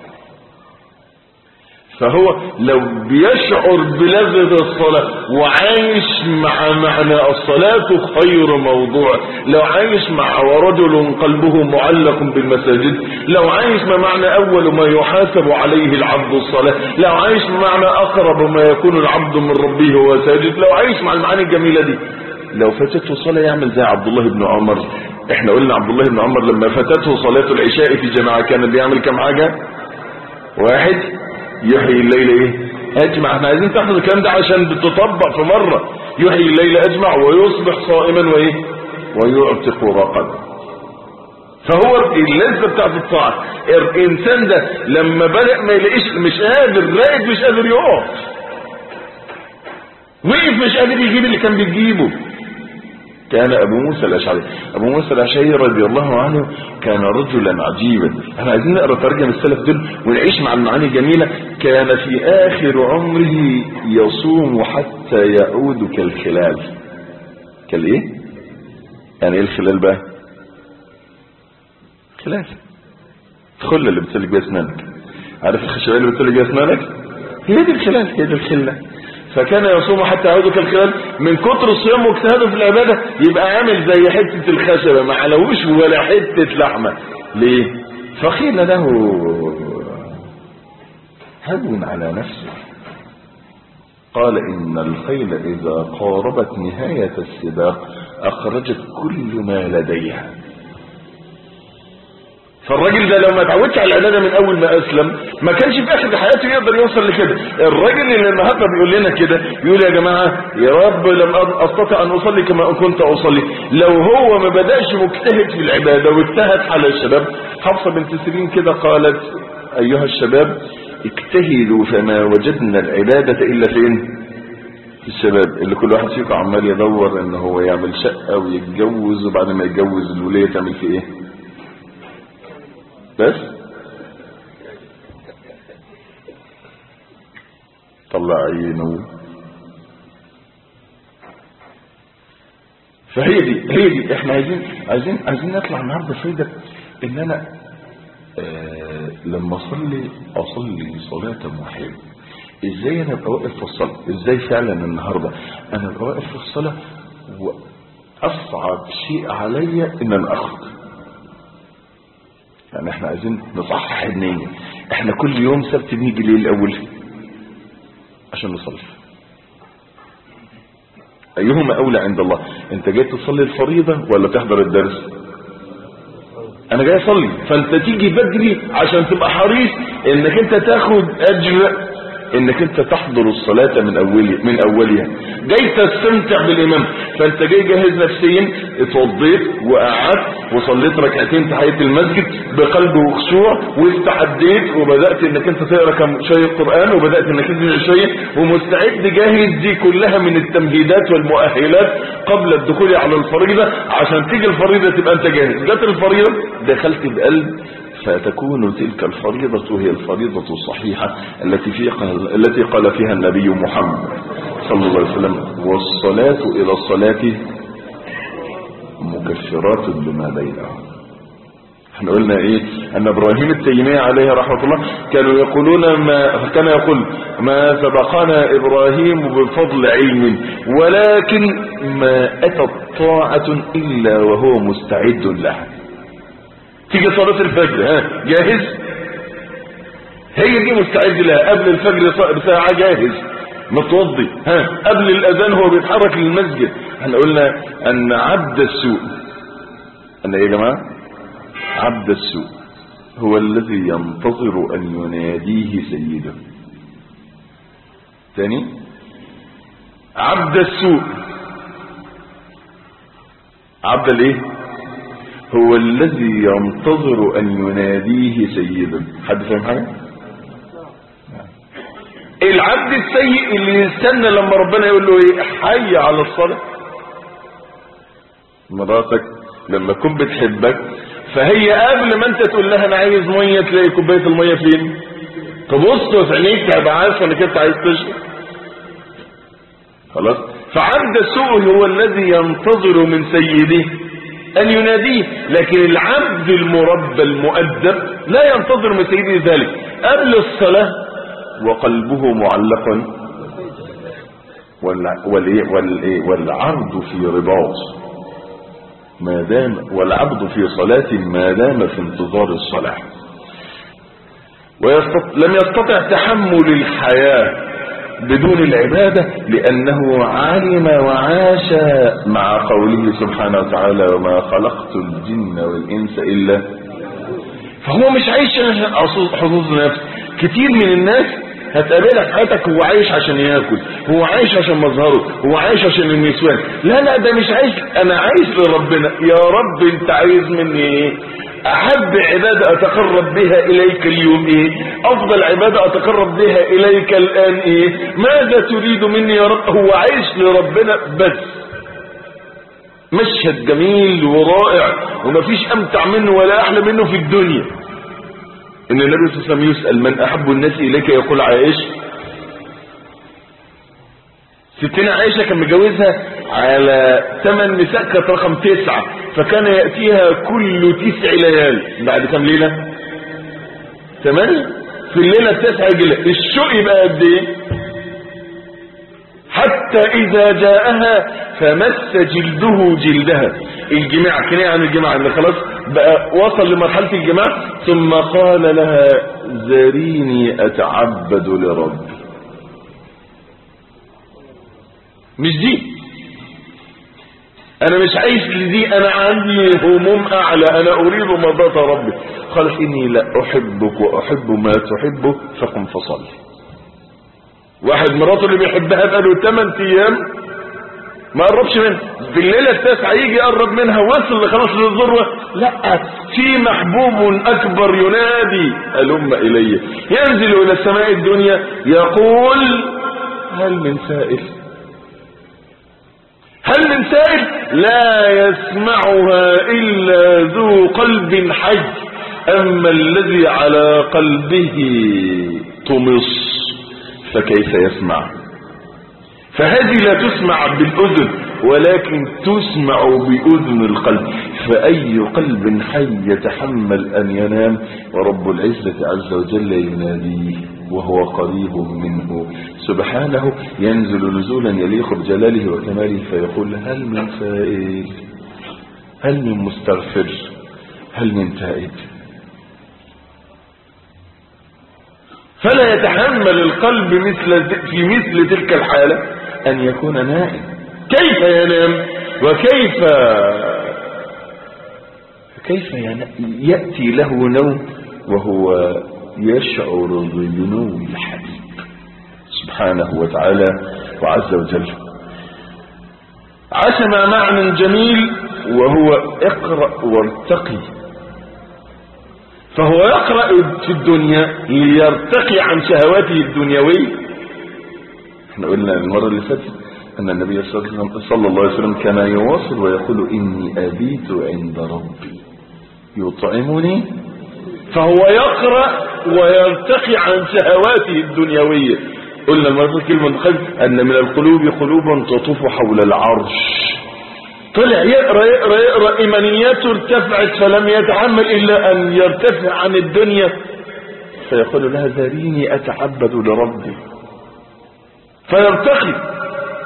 Speaker 2: فهو لو بيشعر بلذة الصلاة وعايش مع معنى الصلاة خير موضوع لو عايش مع ورجل قلبه معلق بالمساجد لو عايش مع معنى أول ما يحاسب عليه العبد الصلاة لو عايش مع معنى أقرب ما يكون العبد من ربه وهو ساجد لو عايش مع المعاني الجميلة دي لو فاتته صلاة يعمل زي عبد الله بن عمر احنا قلنا عبد الله بن عمر لما فاتته صلاة العشاء في جماعة كان بيعمل كم حاجة واحد يحيي الليل ايه اجمع احنا عايزين تاخد الكلام ده عشان بتطبق في مرة يحيي الليل اجمع ويصبح صائما وايه ويعتق رقبه فهو اللذة بتاعت الطاعة الانسان ده لما بدأ ما يلاقيش مش قادر راقد مش قادر يقف وقف مش قادر يجيب اللي كان بيجيبه كان ابو موسى الاشعري ابو موسى الاشعري رضي الله عنه كان رجلا عجيبا احنا عايزين نقرا ترجم السلف دول ونعيش مع المعاني الجميله كان في اخر عمره يصوم حتى يعود كالخلال كالايه يعني ايه الخلال بقى خلال الخله اللي بتسلك بيها اسنانك عارف الخشبيه اللي بتسلك بيها اسنانك هي دي الخلال هي دي الخله فكان يصوم حتى يعود كالخلال من كتر الصيام واجتهاده في العبادة يبقى عامل زي حتة الخشبة ما علوش ولا حتة لحمة ليه فقيل له هون على نفسه قال إن الخيل إذا قاربت نهاية السباق أخرجت كل ما لديها فالراجل ده لو ما اتعودش على العباده من اول ما اسلم ما كانش في اخر حياته يقدر يوصل لكده الراجل اللي النهارده بيقول لنا كده بيقول يا جماعه يا رب لم استطع ان اصلي كما كنت اصلي لو هو ما بداش مجتهد في العباده واجتهد على الشباب حفصه بنت سيرين كده قالت ايها الشباب اجتهدوا فما وجدنا العباده الا فين في الشباب اللي كل واحد فيكم عمال يدور ان هو يعمل شقه ويتجوز وبعد ما يتجوز الوليه تعمل فيه ايه بس طلع عينه فهي دي هي دي احنا عايزين عايزين عايزين نطلع النهارده فايده ان انا آه لما اصلي اصلي صلاه محب ازاي انا ابقى واقف في الصلاه ازاي فعلا النهارده انا ابقى واقف في الصلاه واصعب شيء عليا ان انا اخرج يعني احنا عايزين نصحح النية احنا كل يوم سبت نيجي ليه الاول عشان نصلي ايهما اولى عند الله انت جاي تصلي الفريضة ولا تحضر الدرس انا جاي اصلي فانت تيجي بدري عشان تبقى حريص انك انت تاخد اجر انك انت تحضر الصلاة من اولها من اولها جاي تستمتع بالامام فانت جاي جاهز نفسيا اتوضيت وقعدت وصليت ركعتين تحية المسجد بقلب وخشوع واستعديت وبدأت انك انت تقرا كم شوية قرآن وبدأت انك انت شوية ومستعد جاهز دي كلها من التمهيدات والمؤهلات قبل الدخول على الفريضة عشان تيجي الفريضة تبقى انت جاهز جت الفريضة دخلت بقلب فتكون تلك الفريضة هي الفريضة الصحيحة التي في التي قال فيها النبي محمد صلى الله عليه وسلم والصلاة إلى الصلاة مكفرات لما بينها احنا قلنا ايه ان ابراهيم التيمية عليه رحمة الله كانوا يقولون ما كان يقول ما سبقنا ابراهيم بفضل علم ولكن ما اتت طاعة الا وهو مستعد لها تيجي صلاة الفجر ها جاهز هي دي مستعد لها قبل الفجر بساعة جاهز متوضي ها قبل الاذان هو بيتحرك للمسجد احنا قلنا ان عبد السوء ان ايه يا جماعة عبد السوء هو الذي ينتظر ان يناديه سيده تاني عبد السوء عبد الايه هو الذي ينتظر ان يناديه سيدا حد فاهم حاجه العبد السيء اللي يستنى لما ربنا يقول له ايه حي على الصلاه مراتك لما تكون بتحبك فهي قبل ما انت تقول لها انا عايز ميه تلاقي كوبايه الميه فين تبص في عينيك تبقى عارفه انك انت عايز تشرب خلاص فعبد السوء هو الذي ينتظر من سيده أن يناديه لكن العبد المربى المؤدب لا ينتظر من سيده ذلك قبل الصلاة وقلبه معلق والعرض في رباط ما دام والعبد في صلاة ما دام في انتظار الصلاة ولم يستطع تحمل الحياة بدون العبادة لأنه علم وعاش مع قوله سبحانه وتعالى وما خلقت الجن والإنس إلا فهو مش عايش عشان حظوظ نفس كتير من الناس هتقابلها في حياتك هو عايش عشان ياكل هو عايش عشان مظهره هو عايش عشان النسوان لا لا ده مش عايش انا عايش لربنا يا رب انت عايز مني ايه احب عبادة اتقرب بها اليك اليوم ايه افضل عبادة اتقرب بها اليك الان ايه ماذا تريد مني يا رب هو عايش لربنا بس مشهد جميل ورائع ومفيش امتع منه ولا احلى منه في الدنيا ان النبي صلى الله عليه وسلم يسأل من احب الناس اليك يقول عائشة ستنا عائشة كان متجوزها على ثمان نساء كانت رقم تسعة فكان يأتيها كل تسع ليال بعد كم ليلة ثمانية في الليلة التاسعة يجي لها الشوق يبقى قد ايه حتى اذا جاءها فمس جلده جلدها الجماع كناية عن الجماع اللي خلاص بقى وصل لمرحلة الجماع ثم قال لها ذريني اتعبد لربي مش دي انا مش عايش لدي انا عندي هموم اعلى انا اريد مرضات ربي قال اني لا احبك واحب ما تحبه فقم فصل واحد مراته اللي بيحبها بقاله 8 ايام ما قربش منها في الليله التاسعه يجي يقرب منها وصل خلاص للذروه لا في محبوب اكبر ينادي الم الي ينزل الى السماء الدنيا يقول هل من سائل هل من سائل لا يسمعها إلا ذو قلب حي أما الذي على قلبه طمس فكيف يسمع فهذه لا تسمع بالأذن ولكن تسمع بأذن القلب فأي قلب حي يتحمل أن ينام ورب العزة عز وجل يناديه وهو قريب منه سبحانه ينزل نزولا يليق بجلاله وكماله فيقول هل من سائل هل من مستغفر هل من تائب فلا يتحمل القلب مثل في مثل تلك الحالة أن يكون نائم كيف ينام وكيف كيف يأتي له نوم وهو يشعر بجنو الحبيب سبحانه وتعالى وعز وجل عشم معنى جميل وهو اقرأ وارتقي فهو يقرأ في الدنيا ليرتقي عن شهواته الدنيوية احنا قلنا المرة اللي فاتت أن النبي صلى الله عليه وسلم كان يواصل ويقول إني أبيت عند ربي يطعمني فهو يقرأ ويرتقي عن شهواته الدنيوية قلنا المرة كلمة مخالف أن من القلوب قلوب تطوف حول العرش طلع يقرأ يقرأ يقرأ إيمانياته ارتفعت فلم يتحمل إلا أن يرتفع عن الدنيا فيقول لها ذريني أتعبد لربي فيرتقي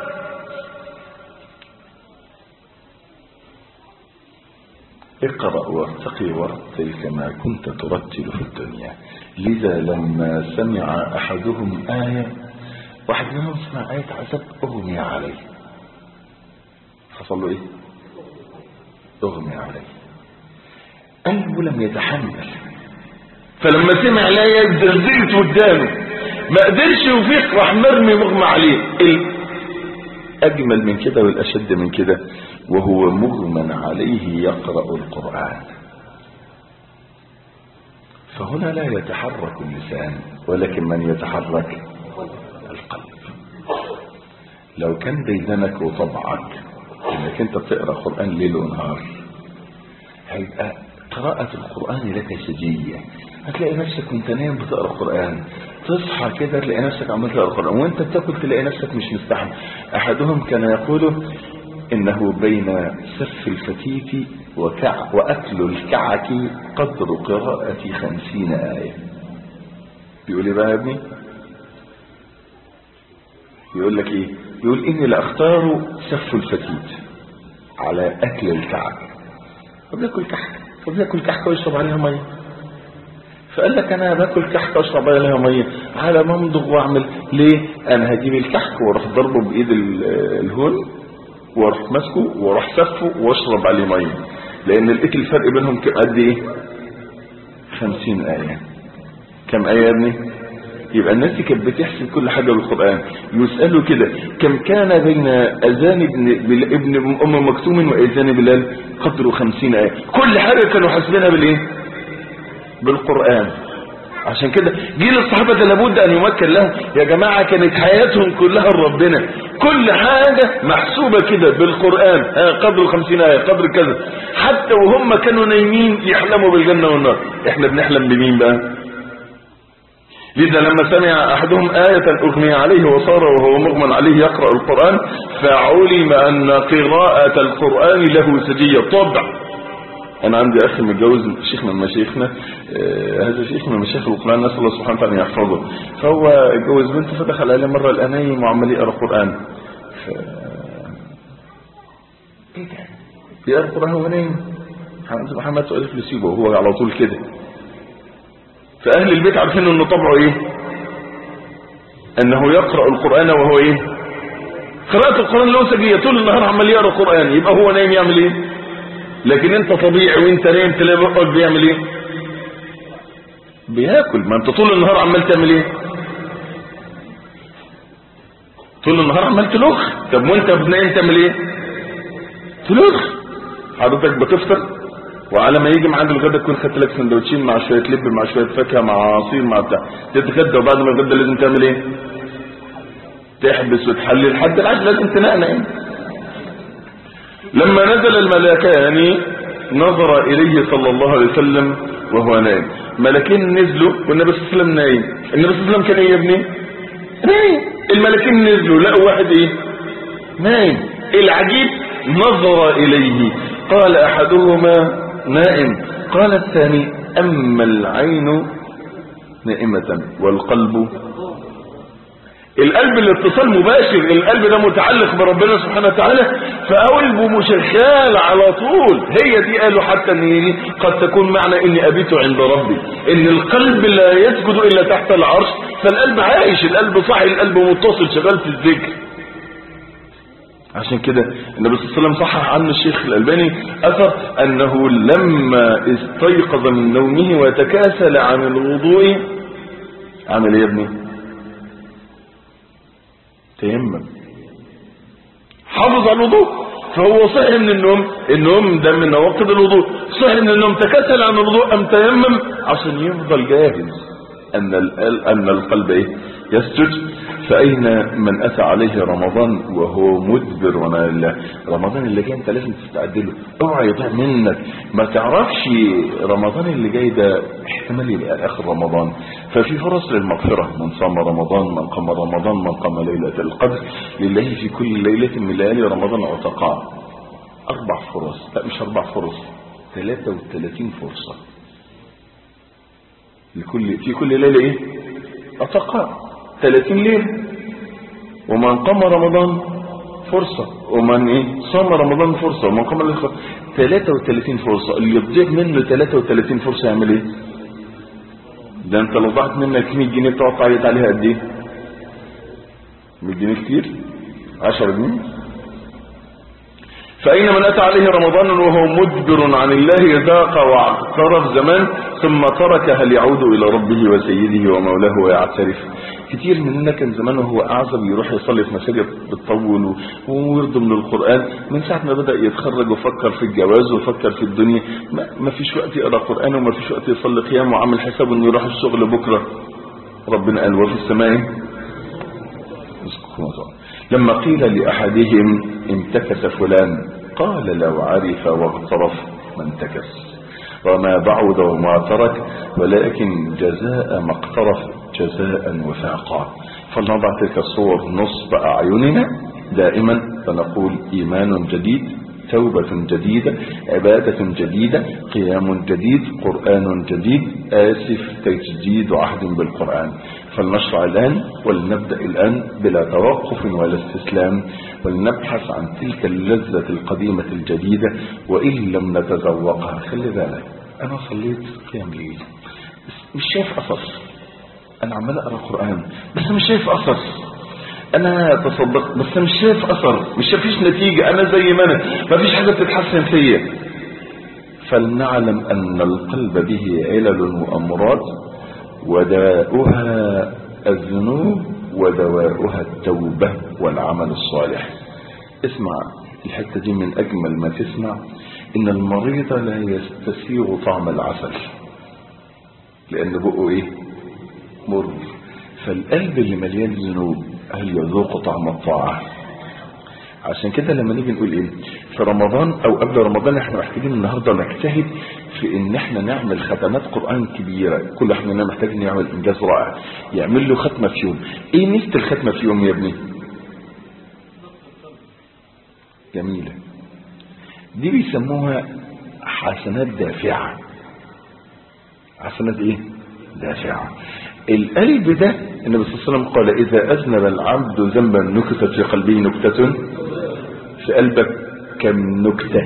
Speaker 2: اقرأ وارتقي ورتل كما كنت ترتل في الدنيا لذا لما سمع أحدهم آية واحد منهم سمع آية عذاب أغمي عليه حصل له إيه أغمي عليه قلبه لم يتحمل فلما سمع الآية زلزلت قدامه ما قدرش يفيق راح مرمي مغمى عليه الأجمل من كده والأشد من كده وهو مغمى عليه يقرأ القرآن فهنا لا يتحرك اللسان ولكن من يتحرك القلب لو كان ديدنك وطبعك انك انت بتقرا قران ليل ونهار هيبقى قراءة القرآن لك سجية هتلاقي نفسك وانت نايم بتقرا قرآن تصحى كده تلاقي نفسك عمال تقرا قرآن وانت بتاكل تلاقي نفسك مش مستحمل احدهم كان يقول انه بين سف الفتيت وكع واكل الكعك قدر قراءة خمسين آية بيقول ايه بقى يا ابني يقول لك ايه يقول اني لاختار سف الفتيت على اكل الكعك طب ياكل كحك طب ياكل كحك ويشرب عليها ميه فقال لك انا باكل كحك واشرب عليها ميه على ما امضغ واعمل ليه انا هجيب الكحك واروح ضربه بايد الهون واروح ماسكه واروح سفه واشرب عليه ميه لان لقيت الفرق بينهم قد ايه 50 ايه كم ايه يا ابني يبقى الناس دي كانت بتحسب كل حاجه بالقران يسالوا كده كم كان بين اذان ابن ابن ام مكتوم واذان بلال قدره 50 ايه كل حاجه كانوا حاسبينها بالايه بالقران عشان كده جيل الصحابة ده لابد أن يمكن لهم يا جماعة كانت حياتهم كلها لربنا كل حاجة محسوبة كده بالقرآن ها قدر خمسين آية قدر كذا حتى وهم كانوا نايمين يحلموا بالجنة والنار احنا بنحلم بمين بقى لذا لما سمع أحدهم آية أغمي عليه وصار وهو مغمى عليه يقرأ القرآن فعلم أن قراءة القرآن له سجية طبع انا عندي اخ متجوز شيخ من مشايخنا آه هذا شيخ من مشايخ القران نسال الله سبحانه وتعالى يحفظه فهو اتجوز بنت فدخل عليه مره الانايم وعمال يقرا قران ف ايه ده بيقرا قران وهو نايم محمد سؤال في سيبه وهو على طول كده فاهل البيت عارفين انه طبعه ايه انه يقرا القران وهو ايه قراءه القران له سجيه طول النهار عمال يقرا قران يبقى هو نايم يعمل ايه لكن انت طبيعي وانت نايم تلاقي بقك بيعمل ايه بياكل ما انت طول النهار عمال تعمل ايه طول النهار عمال تلخ طب وانت نايم تعمل ايه تلخ حضرتك بتفطر وعلى ما يجي ميعاد الغدا تكون خدت لك سندوتشين مع شويه لب مع شويه فاكهه مع عصير مع بتاع تتغدى وبعد ما الغدا لازم تعمل ايه تحبس وتحلل لحد العشاء لازم تنقنق يعني. لما نزل الملكان نظر إليه صلى الله عليه وسلم وهو نايم ملكين نزلوا والنبي صلى الله عليه وسلم نايم النبي صلى الله عليه وسلم كان ايه يا ابني نايم الملكين نزلوا لقوا واحد ايه نايم العجيب نظر إليه قال أحدهما نائم قال الثاني أما العين نائمة والقلب القلب الاتصال مباشر القلب ده متعلق بربنا سبحانه وتعالى فقلبه مشغال على طول هي دي قالوا حتى ان قد تكون معنى اني ابيت عند ربي ان القلب لا يسجد الا تحت العرش فالقلب عايش القلب صاحي القلب متصل شغال في الذكر عشان كده النبي صلى الله عليه وسلم صحح عنه الشيخ الألباني أثر أنه لما استيقظ من نومه وتكاسل عن الوضوء عمل ايه يا ابني تيمم حافظ على الوضوء فهو صحي من النوم النوم ده من نواقض الوضوء صحي من النوم تكسل عن الوضوء ام تيمم عشان يفضل جاهز ان ال- ان القلب ايه يسجد فاين من اتى عليه رمضان وهو مدبر وما لله رمضان اللي جاي انت لازم تستعد له اوعى يضيع منك ما تعرفش رمضان اللي جاي ده احتمال يبقى اخر رمضان ففي فرص للمغفره من صام رمضان من قام رمضان من قام ليله القدر لله في كل ليله من ليالي رمضان عتقاء اربع فرص لا مش اربع فرص 33 فرصه لكل في كل ليله ايه عتقاء 30 ليله ومن قام رمضان فرصة ومن ايه صام رمضان فرصة ومن قام ليلة 33 فرصة اللي يضيع منه 33 فرصة يعمل ايه ده انت لو ضاعت منك 100 جنيه تقعد تعيط عليها قد ايه 100 جنيه كتير 10 جنيه فأين من أتى عليه رمضان وهو مدبر عن الله ذاق واعترف زمان ثم ترك هل يعود إلى ربه وسيده ومولاه ويعترف كتير مننا كان زمان وهو أعزب يروح يصلي في مساجد بتطول و- ويرضى من القرآن من ساعة ما بدأ يتخرج وفكر في الجواز وفكر في الدنيا ما- ما فيش وقت يقرأ قرآن وما فيش وقت يصلي قيام وعامل حسابه انه يروح الشغل بكرة ربنا قال وفي السماء رزقكم وطعام. لما قيل لأحدهم انتكس فلان قال لو عرف واغترف ما انتكس وما بعد وما ترك ولكن جزاء ما اقترف جزاء وفاقا فلنضع تلك الصور نصب أعيننا دائما فنقول إيمان جديد توبة جديدة عبادة جديدة قيام جديد قرآن جديد آسف تجديد عهد بالقرآن فلنشرع الآن ولنبدأ الآن بلا توقف ولا استسلام ولنبحث عن تلك اللذة القديمة الجديدة وإن لم نتذوقها خلي بالك أنا صليت قيام ليل بس مش شايف أثر أنا عمال أقرأ قرآن بس مش شايف أثر انا تصدقت بس مش شايف اثر مش شايفيش نتيجة انا زي ما انا مفيش حاجة بتتحسن فيا فلنعلم ان القلب به علل وامراض وداؤها الذنوب ودواؤها التوبة والعمل الصالح اسمع الحتة دي من اجمل ما تسمع ان المريض لا يستسيغ طعم العسل لان بقه ايه مر فالقلب اللي مليان ذنوب هل يذوق طعم الطاعة عشان كده لما نيجي نقول ايه في رمضان او قبل رمضان احنا محتاجين النهارده نجتهد في ان احنا نعمل ختمات قران كبيره كل احنا محتاج نعمل انجاز رائع يعمل له ختمه في يوم ايه ميزه الختمه في يوم يا ابني جميله دي بيسموها حسنات دافعه حسنات ايه دافعه القلب ده النبي صلى الله عليه وسلم قال إذا أذنب العبد ذنبا نكتت في قلبه نكتة في قلبك كم نكتة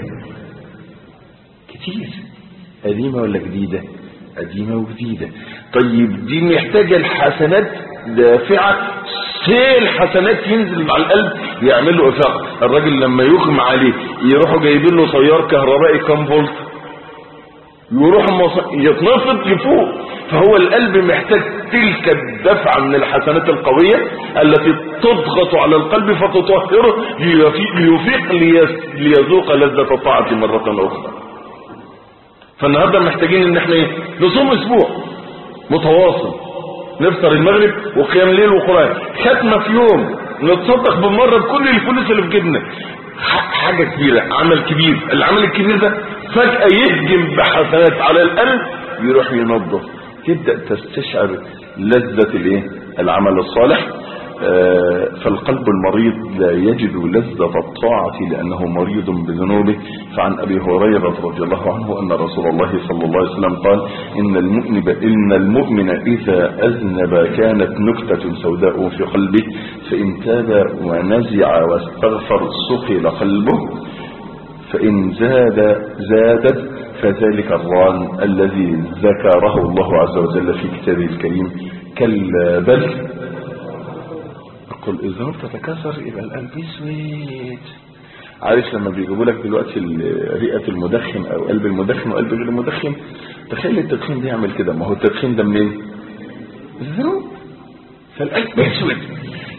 Speaker 2: كتير قديمة ولا جديدة قديمة وجديدة طيب دي محتاجة الحسنات دافعة سيل حسنات ينزل على القلب يعمل له إفاق الراجل لما يغمى عليه يروحوا جايبين له تيار كهربائي كام فولت يروح مص- يتنفض يفوق فهو القلب محتاج تلك الدفعة من الحسنات القوية التي تضغط على القلب فتطهره ليفي- ليفيق ليس- ليذوق لذة الطاعة مرة أخرى فالنهاردة محتاجين ان احنا ايه نصوم اسبوع متواصل نفطر المغرب وقيام الليل وقرآن ختمة في يوم نتصدق بالمرة بكل الفلوس اللي في جيبنا ح- حاجة كبيرة عمل كبير العمل الكبير ده فجأة يهجم بحسنات على القلب يروح ينظف تبدأ تستشعر لذة الايه العمل الصالح آه، فالقلب المريض لا يجد لذة الطاعة لأنه مريض بذنوبه فعن أبي هريرة رضي الله عنه أن رسول الله صلى الله عليه وسلم قال إن المؤمن, إن المؤمن إذا أذنب كانت نكتة سوداء في قلبه فإن تاب ونزع واستغفر سقل قلبه فإن زاد زادت فذلك الران الذي ذكره الله عز وجل في كتابه الكريم كلا بل قل إذا تتكاثر يبقى القلب اسود عارف لما بيجيبوا لك دلوقتي ال- رئة المدخن أو قلب المدخن وقلب غير المدخن تخيل التدخين ده يعمل كده ما هو التدخين ده منين؟ الذنوب فالقلب اسود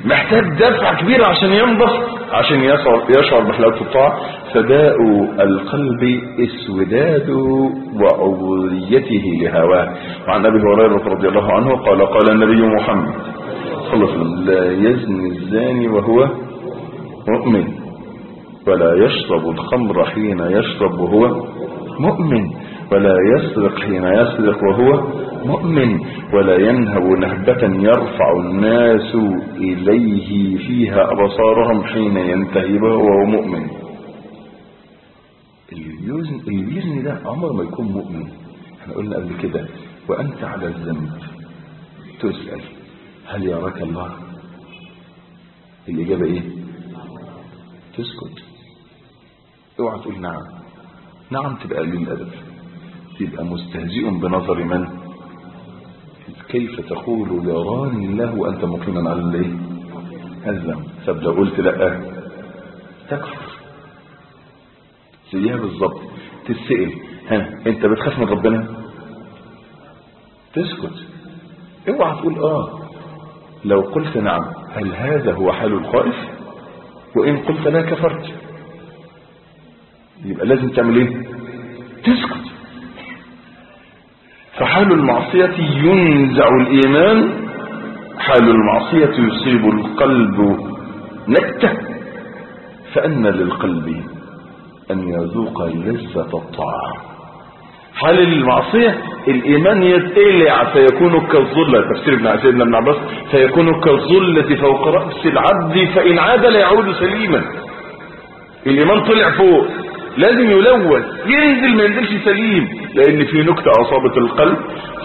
Speaker 2: محتاج دفعة كبيرة عشان ينضف عشان يشعر, يشعر بحلاوة الطاعة فداء القلب اسوداد وعبوديته لهواه وعن أبي هريرة رضي الله عنه قال قال النبي محمد صلى الله عليه وسلم لا يزني الزاني وهو مؤمن ولا يشرب الخمر حين يشرب وهو مؤمن ولا يسرق حين يسرق وهو مؤمن ولا ينهب نهبة يرفع الناس إليه فيها أبصارهم حين ينتهبها وهو مؤمن اللي بيزني ده عمر ما يكون مؤمن احنا قلنا قبل كده وأنت على الذنب تسأل هل يراك الله الإجابة إيه تسكت اوعى تقول نعم نعم تبقى قليل الأدب تبقى مستهزئ بنظر من كيف تقول يراني الله وأنت مقيما على الايه الذنب طب لو قلت لا تكفر زيها بالظبط تسأل ها انت بتخاف من ربنا تسكت اوعى تقول اه لو قلت نعم هل هذا هو حال الخائف وإن قلت لا كفرت يبقى لازم تعمل ايه تسكت فحال المعصية ينزع الإيمان حال المعصية يصيب القلب نكتة فأن للقلب أن يذوق لذة الطاعة حال المعصية الإيمان يتقلع فيكون كالظلة تفسير ابن سيدنا ابن عباس فيكون كالظلة فوق رأس العبد فإن عاد لا يعود سليما الإيمان طلع فوق لازم يلوث ينزل ما ينزلش سليم لأن في نكتة أصابت القلب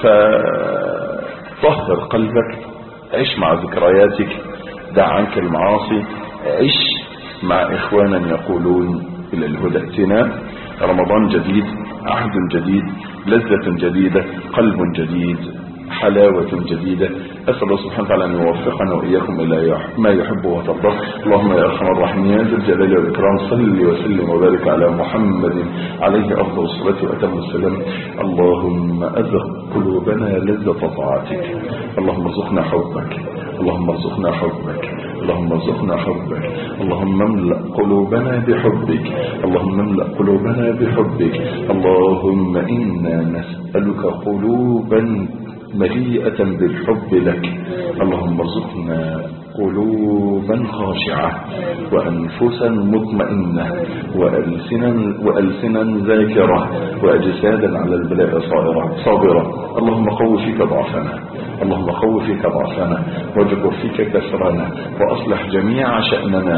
Speaker 2: فطهر قلبك عيش مع ذكرياتك دع عنك المعاصي عيش مع إخوانا يقولون إلى الهدى ائتنا رمضان جديد عهد جديد لذة جديدة قلب جديد حلاوة جديدة أسأل الله سبحانه وتعالى أن يوفقنا وإياكم إلى ما يحب وترضى اللهم يا أرحم الراحمين يا ذا الجلال والإكرام صل وسلم وبارك على محمد عليه أفضل الصلاة وأتم السلام اللهم أذق قلوبنا لذة طاعتك اللهم ارزقنا حبك اللهم ارزقنا حبك اللهم ارزقنا حبك اللهم املأ قلوبنا بحبك اللهم املأ قلوبنا بحبك اللهم إنا نسألك قلوبا مليئة بالحب لك اللهم ارزقنا قلوبا خاشعة وأنفسا مطمئنة وألسنا, وألسنا ذاكرة وأجسادا على البلاء صابرة, صابرة اللهم قو فيك ضعفنا اللهم قو فيك ضعفنا واجبر فيك كسرنا وأصلح جميع شأننا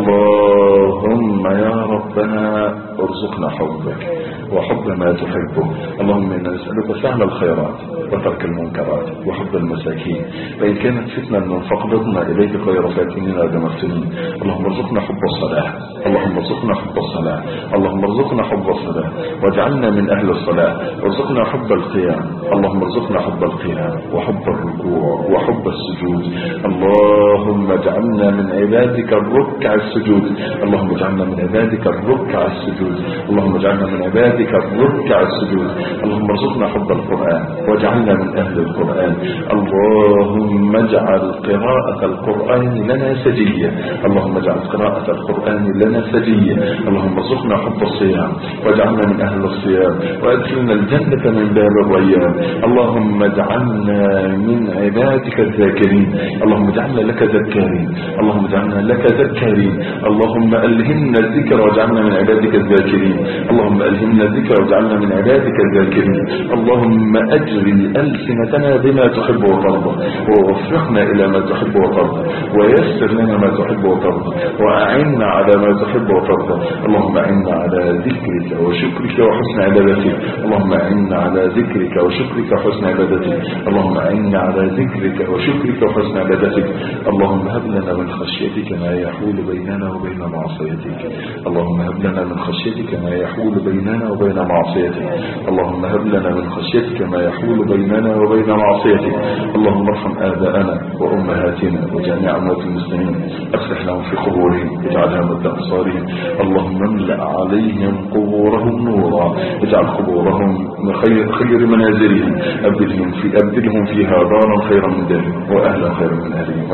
Speaker 2: اللهم يا ربنا ارزقنا حبك وحب ما تحبه اللهم إنا نسألك فعل الخيرات وترك المنكرات وحب المساكين فإن كانت فتنة من فقدتنا إليك غير فاتنين ولا مفتنين اللهم ارزقنا حب الصلاة اللهم ارزقنا حب الصلاة اللهم ارزقنا حب الصلاة واجعلنا من أهل الصلاة ارزقنا حب القيام اللهم ارزقنا حب القيام وحب الركوع وحب السجود اللهم اجعلنا من عبادك الركع السجود اللهم اجعلنا من عبادك الركع السجود اللهم اجعلنا من عبادك الركع السجود اللهم ارزقنا حب القرآن واجعلنا من أهل القرآن اللهم اجعل قراءة القرآن لنا سجية اللهم اجعل قراءة القرآن لنا سجية اللهم ارزقنا حب الصيام واجعلنا من أهل الصيام وادخلنا الجنة من باب الريان اللهم اجعلنا من عبادك الذاكرين اللهم اجعلنا لك ذكارين اللهم اجعلنا لك ذكارين اللهم ألهمنا الذكر واجعلنا من عبادك الذاكرين اللهم ألهمنا الذكر واجعلنا من عبادك الذاكرين اللهم أجري ألسنتنا بما تحب وترضى ووفقنا إلى ما تحب وترضى ويسر لنا ما تحب وترضى وأعنا على ما تحب وترضى اللهم أعنا على ذكرك وشكرك وحسن عبادتك اللهم أعنا على ذكرك وشكرك وحسن عبادتك اللهم أعنا على ذكرك وشكرك وحسن عبادتك اللهم هب لنا من خشيتك ما يحول بيننا وبين معصيتك اللهم هب لنا من خشيتك ما يحول بيننا وبين معصيتك اللهم هب لنا من خشيتك ما يحول بيننا وبين معصيتك اللهم ارحم آباءنا وأمهاتنا وجميع أموات المسلمين أفسح لهم في قبورهم اجعلها مد أبصارهم اللهم املأ عليهم قبورهم نورا اجعل قبورهم من خير, خير منازلهم أبدلهم, في أبدلهم فيها دارا خيرا من دارهم وأهلا خيرا من أهلهم وجيران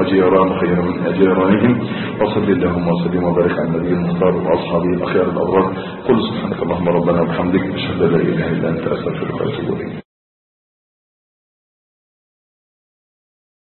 Speaker 2: الله خيرا من أجيرانهم وصل اللهم وسلم وبارك على النبي المختار وأصحابه الأخيار الأبرار قل سبحانك اللهم ربنا وبحمدك أشهد أن لا إله إلا أنت أستغفرك وأتوب إليك